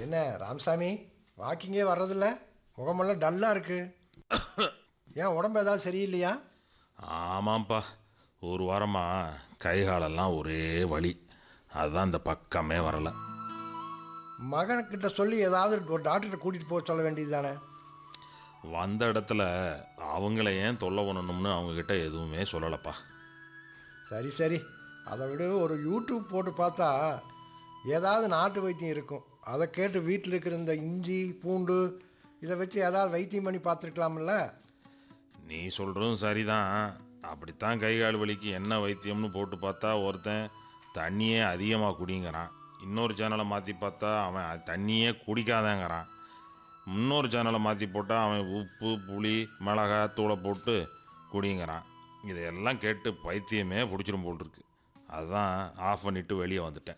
என்ன ராமசாமி வாக்கிங்கே வர்றதில்ல முகமெல்லாம் டல்லாக இருக்கு ஏன் உடம்பு ஏதாவது சரியில்லையா ஆமாம்ப்பா ஒரு வாரமாக கை காலெல்லாம் ஒரே வலி அதுதான் இந்த பக்கமே வரலை மகன்கிட்ட சொல்லி ஏதாவது ஒரு டாக்டர்கிட்ட கூட்டிகிட்டு போக சொல்ல வேண்டியது தானே வந்த இடத்துல அவங்கள ஏன் தொல்லை பண்ணணும்னு அவங்கக்கிட்ட எதுவுமே சொல்லலப்பா சரி சரி அதை விட ஒரு யூடியூப் போட்டு பார்த்தா ஏதாவது நாட்டு வைத்தியம் இருக்கும் அதை கேட்டு வீட்டில் இருக்கிற இந்த இஞ்சி பூண்டு இதை வச்சு ஏதாவது வைத்தியம் பண்ணி பார்த்துருக்கலாம்ல நீ சொல்கிறதும் சரிதான் அப்படித்தான் கை கால் வலிக்கு என்ன வைத்தியம்னு போட்டு பார்த்தா ஒருத்தன் தண்ணியே அதிகமாக குடிங்கிறான் இன்னொரு சேனலை மாற்றி பார்த்தா அவன் அது தண்ணியே குடிக்காதேங்கிறான் இன்னொரு சேனலை மாற்றி போட்டால் அவன் உப்பு புளி மிளகாய் தூளை போட்டு குடிங்கிறான் இதையெல்லாம் கேட்டு பைத்தியமே பிடிச்சிரும் போல் இருக்கு அதுதான் ஆஃப் பண்ணிவிட்டு வெளியே வந்துட்டேன்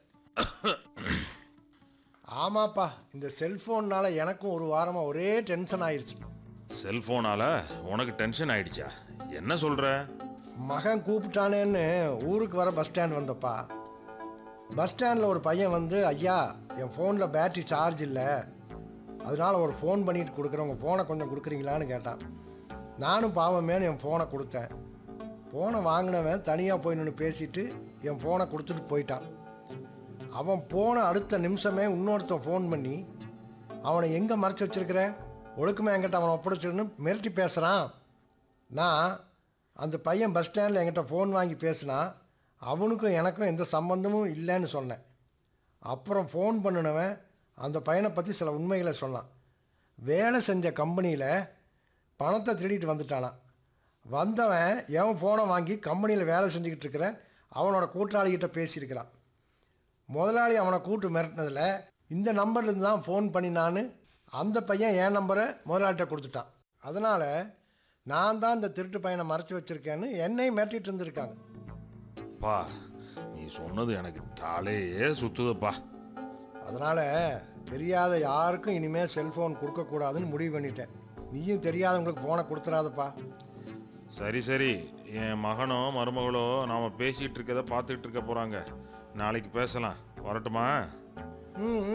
ஆமாப்பா இந்த செல்ஃபோன்னால் எனக்கும் ஒரு வாரமாக ஒரே டென்ஷன் ஆயிடுச்சு செல்ஃபோனால் உனக்கு டென்ஷன் ஆயிடுச்சா என்ன சொல்கிற மகன் கூப்பிட்டானேன்னு ஊருக்கு வர பஸ் ஸ்டாண்ட் வந்தப்பா பஸ் ஸ்டாண்டில் ஒரு பையன் வந்து ஐயா என் ஃபோனில் பேட்டரி சார்ஜ் இல்லை அதனால ஒரு ஃபோன் பண்ணிட்டு கொடுக்குறேன் உங்கள் ஃபோனை கொஞ்சம் கொடுக்குறீங்களான்னு கேட்டான் நானும் பாவமேனு என் ஃபோனை கொடுத்தேன் ஃபோனை வாங்கினவன் தனியாக போய் நின்று பேசிட்டு என் ஃபோனை கொடுத்துட்டு போயிட்டான் அவன் போன அடுத்த நிமிஷமே இன்னொருத்தன் ஃபோன் பண்ணி அவனை எங்கே மறைச்சி வச்சிருக்கிற ஒழுக்கமே என்கிட்ட அவனை ஒப்படைச்சிருன்னு மிரட்டி பேசுகிறான் நான் அந்த பையன் பஸ் ஸ்டாண்டில் என்கிட்ட ஃபோன் வாங்கி பேசினா அவனுக்கும் எனக்கும் எந்த சம்பந்தமும் இல்லைன்னு சொன்னேன் அப்புறம் ஃபோன் பண்ணினவன் அந்த பையனை பற்றி சில உண்மைகளை சொன்னான் வேலை செஞ்ச கம்பெனியில் பணத்தை திருடிட்டு வந்துட்டானான் வந்தவன் எவன் ஃபோனை வாங்கி கம்பெனியில் வேலை செஞ்சுக்கிட்டு இருக்கிற அவனோட கூட்டாளிகிட்ட பேசியிருக்கிறான் முதலாளி அவனை கூட்டு மிரட்டினதில் இந்த நம்பர்லேருந்து தான் ஃபோன் பண்ணினான்னு அந்த பையன் என் நம்பரை முதலாளிகிட்ட கொடுத்துட்டான் அதனால் நான் தான் இந்த திருட்டு பையனை மறைச்சி வச்சுருக்கேன்னு என்னையும் மிரட்டிட்டு இருந்திருக்காங்க பா நீ சொன்னது எனக்கு தலையே சுத்துதப்பா அதனால் தெரியாத யாருக்கும் இனிமேல் செல்ஃபோன் கொடுக்கக்கூடாதுன்னு முடிவு பண்ணிட்டேன் நீயும் தெரியாதவங்களுக்கு ஃபோனை கொடுத்துடாதப்பா சரி சரி என் மகனோ மருமகளோ நாம் பேசிகிட்டு இருக்கதை பார்த்துக்கிட்டு இருக்க போகிறாங்க நாளைக்கு பேசலாம் வரட்டுமா ம்